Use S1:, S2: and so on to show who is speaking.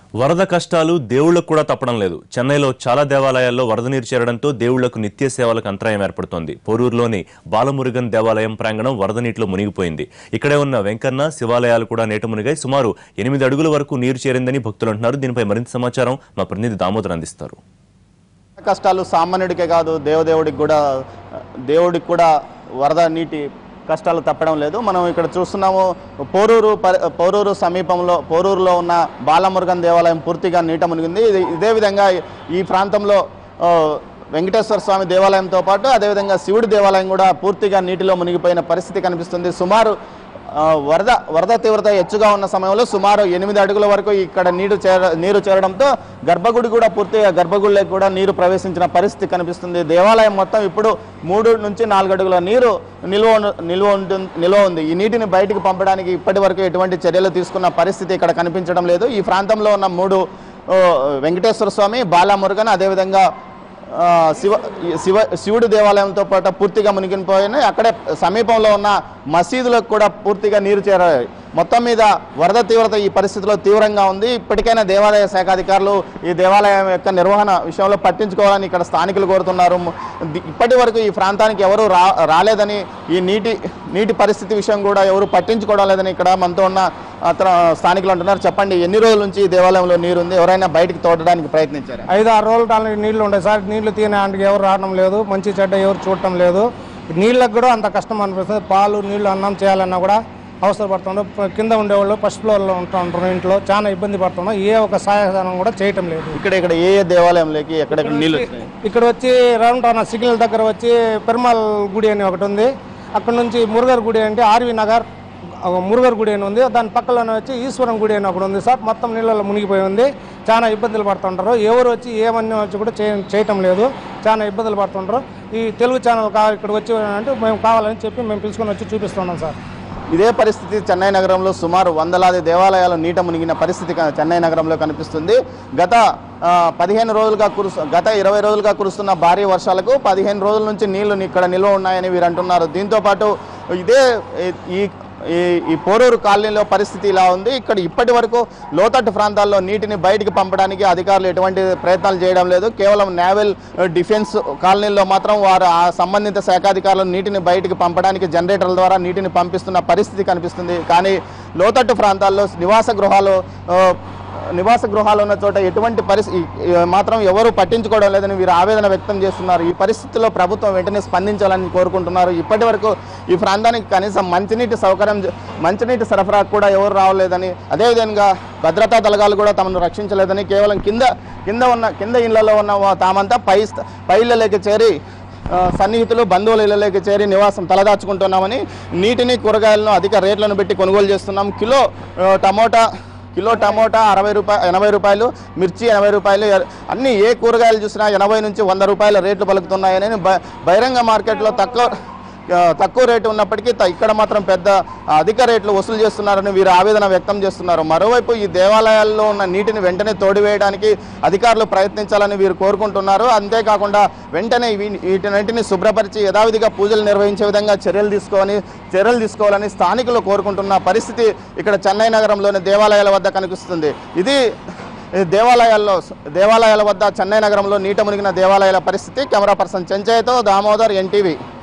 S1: వరద కష్టాలు దేవుళ్లకు కూడా తప్పడం లేదు చెన్నైలో చాలా దేవాలయాల్లో వరద నీరు చేరడంతో దేవుళ్లకు నిత్య సేవలకు అంతరాయం ఏర్పడుతోంది పోరూరులోని బాలమురుగన్ దేవాలయం ప్రాంగణం వరద నీటిలో మునిగిపోయింది ఇక్కడే ఉన్న వెంకన్న శివాలయాలు కూడా నీట మునిగాయి సుమారు ఎనిమిది అడుగుల వరకు నీరు చేరిందని భక్తులు అంటున్నారు దీనిపై మరింత సమాచారం మా ప్రతినిధి దామోదర్ అందిస్తారు
S2: కష్టాలు సామాన్యుడికే కాదు దేవదేవుడికి కూడా దేవుడికి కూడా వరద నీటి కష్టాలు తప్పడం లేదు మనం ఇక్కడ చూస్తున్నాము పోరూరు పరి- పోరూరు సమీపంలో పోరూరులో ఉన్న బాలమురుగన్ దేవాలయం పూర్తిగా నీట మునిగింది ఇది ఇదే విధంగా ఈ ప్రాంతంలో ఆ, వెంకటేశ్వర స్వామి దేవాలయంతో పాటు అదేవిధంగా శివుడి దేవాలయం కూడా పూర్తిగా నీటిలో మునిగిపోయిన పరిస్థితి కనిపిస్తుంది సుమారు ఆ, వరద వరద తీవ్రత ఎచ్చుగా ఉన్న సమయంలో సుమారు ఎనిమిది అడుగుల వరకు ఇక్కడ నీరు చేర నీరు చేరడంతో గర్భగుడి కూడా పూర్తిగా గర్భగుడిలోకి కూడా నీరు ప్రవేశించిన పరిస్థితి కనిపిస్తుంది దేవాలయం మొత్తం ఇప్పుడు మూడు నుంచి నాలుగు అడుగుల నీరు నిల్వ ఉన్న- నిల్వ ఉంటుంది నిల్వ ఉంది ఈ నీటిని బయటికి పంపడానికి ఇప్పటి వరకు ఎటువంటి చర్యలు తీసుకున్న పరిస్థితి ఇక్కడ కనిపించడం లేదు ఈ ప్రాంతంలో ఉన్న మూడు ఓ, వెంకటేశ్వర స్వామి బాలామురుగన్ అదేవిధంగా ఆ, శివ శివ శివుడి దేవాలయంతో పాటు పూర్తిగా మునిగిపోయినాయి అక్కడే సమీపంలో ఉన్న మసీదులకు కూడా పూర్తిగా నీరు చేరాయి మొత్తం మీద వరద తీవ్రత ఈ పరిస్థితిలో తీవ్రంగా ఉంది ఇప్పటికైనా దేవాలయ శాఖ అధికారులు ఈ దేవాలయం యొక్క నిర్వహణ విషయంలో పట్టించుకోవాలని ఇక్కడ స్థానికులు కోరుతున్నారు ది- ఇప్పటి వరకు ఈ ప్రాంతానికి ఎవరు రా రాలేదని ఈ నీటి నీటి పరిస్థితి విషయం కూడా ఎవరు పట్టించుకోవడం లేదని ఇక్కడ మనతో ఉన్న అతను స్థానికులు అంటున్నారు చెప్పండి ఎన్ని రోజుల నుంచి ఈ దేవాలయంలో నీరు ఉంది ఎవరైనా బయటికి తోడడానికి ప్రయత్నించారు
S3: ఐదు ఆరు రోజులు దానికి నీళ్లు ఉంటాయి సార్ నీళ్లు తీయడానికి ఎవరు రావడం లేదు మంచి చెడ్డ ఎవరు చూడటం లేదు నీళ్ళకు కూడా అంత కష్టం అనిపిస్తుంది పాలు నీళ్లు అన్నం చేయాలన్నా కూడా అవసరపడుతుండ్రు ప- కింద ఉండేవాళ్ళు ఫస్ట్ ఫ్లోర్లో ఉంటూ ఉంటారు ఇంట్లో చాలా ఇబ్బంది పడుతున్నాం ఏ ఒక సహాయధనం కూడా చేయటం లేదు
S2: ఇక్కడ ఇక్కడ ఏ ఏ దేవాలయంలోకి ఎక్కడెక్కడ నీళ్ళు వచ్చినాయి
S3: ఇక్కడ వచ్చి రౌండ్ టౌన్ సిగ్నల్ దగ్గర వచ్చి పెరుమాల్ గుడి అని ఒకటి ఉంది అక్కడ నుంచి మురుగర్ గుడి అంటే ఆర్వి నగర్ ఆ, మురుగర్ గుడి అని ఉంది దాని పక్కలోనే వచ్చి ఈశ్వరం గుడి అని ఒకటి ఉంది సార్ మొత్తం నీళ్ళలో మునిగిపోయి ఉంది చాలా ఇబ్బందులు పడుతుంటారు ఎవరు వచ్చి ఏమన్నా వచ్చి కూడా చేయ చేయటం లేదు చాలా ఇబ్బందులు పడుతుంటారు ఈ తెలుగు ఛానల్ కా ఇక్కడికి వచ్చి అంటే మేము కావాలని చెప్పి మేము పిలుచుకొని వచ్చి చూపిస్తున్నాం సార్
S2: ఇదే పరిస్థితి చెన్నై నగరంలో సుమారు వందలాది దేవాలయాలు నీట మునిగిన పరిస్థితి క- చెన్నై నగరంలో కనిపిస్తుంది గత ఆ, పదిహేను రోజులుగా కురుసు గత ఇరవై రోజులుగా కురుస్తున్న భారీ వర్షాలకు పదిహేను రోజుల నుంచి నీళ్లు ఇక్కడ నిల్వ ఉన్నాయని వీరు అంటున్నారు దీంతో పాటు ఇదే ఈ- ఈ ఈ ఈ పోరూరు కాలనీలో పరిస్థితి ఇలా ఉంది ఇక్కడ ఇప్పటి వరకు లోతట్టు ప్రాంతాల్లో నీటిని బయటికి పంపడానికి అధికారులు ఎటువంటి ప్రయత్నాలు చేయడం లేదు కేవలం నేవల్ డిఫెన్స్ కాలనీల్లో మాత్రం వారు ఆ సంబంధిత శాఖాధికారులు నీటిని బయటికి పంపడానికి జనరేటర్ల ద్వారా నీటిని పంపిస్తున్న పరిస్థితి కనిపిస్తుంది కానీ లోతట్టు ప్రాంతాల్లో నివాస గృహాలు ఆ, నివాస గృహాలు ఉన్న చోట ఎటువంటి పరిస్థితి మాత్రం ఎవరు పట్టించుకోవడం లేదని వీరు ఆవేదన వ్యక్తం చేస్తున్నారు ఈ పరిస్థితుల్లో ప్రభుత్వం వెంటనే స్పందించాలని కోరుకుంటున్నారు ఇప్పటి వరకు ఈ ప్రాంతానికి కనీసం మంచినీటి సౌకర్యం జ- మంచినీటి సరఫరా కూడా ఎవరు రావలేదని అదేవిధంగా భద్రతా దళాలు కూడా తమను రక్షించలేదని కేవలం కింద కింద ఉన్న కింద ఇళ్లలో ఉన్న వా- తామంతా పై స్థ- పై ఇళ్లలోకి చేరి ఆ, సన్నిహితులు బంధువుల ఇళ్లలోకి చేరి నివాసం తలదాచుకుంటున్నామని నీటిని కూరగాయలను అధిక రేట్లను పెట్టి కొనుగోలు చేస్తున్నాం కిలో ఆ, టమోటా కిలో టమోటా అరవై రూపాయలు ఎనభై రూపాయలు మిర్చి ఎనభై రూపాయలు ఎ- అన్ని ఏ కూరగాయలు చూసినా ఎనభై నుంచి వంద రూపాయల రేట్లు పలుకుతున్నాయని బ- బహిరంగ మార్కెట్లో తక్కువ ఆ, తక్కువ రేటు ఉన్నప్పటికీ త- ఇక్కడ మాత్రం పెద్ద ఆ, అధిక రేట్లు వసూలు చేస్తున్నారని వీరు ఆవేదన వ్యక్తం చేస్తున్నారు మరోవైపు ఈ దేవాలయాల్లో ఉన్న నీటిని వెంటనే తోడివేయడానికి అధికారులు ప్రయత్నించాలని వీరు కోరుకుంటున్నారు అంతేకాకుండా వెంటనే వీ- వీటినన్నింటిని శుభ్రపరిచి యథావిధిగా పూజలు నిర్వహించే విధంగా చర్యలు తీసుకోని చర్యలు తీసుకోవాలని స్థానికులు కోరుకుంటున్న పరిస్థితి ఇక్కడ చెన్నై నగరంలోని దేవాలయాల వద్ద కనిపిస్తుంది ఇది ఈ దేవాలయాల్లో దేవాలయాల వద్ద చెన్నై నగరంలో నీట మునిగిన దేవాలయాల పరిస్థితి కెమెరా పర్సన్ చెంచయ్యతో దామోదర్ ఎన్టీవీ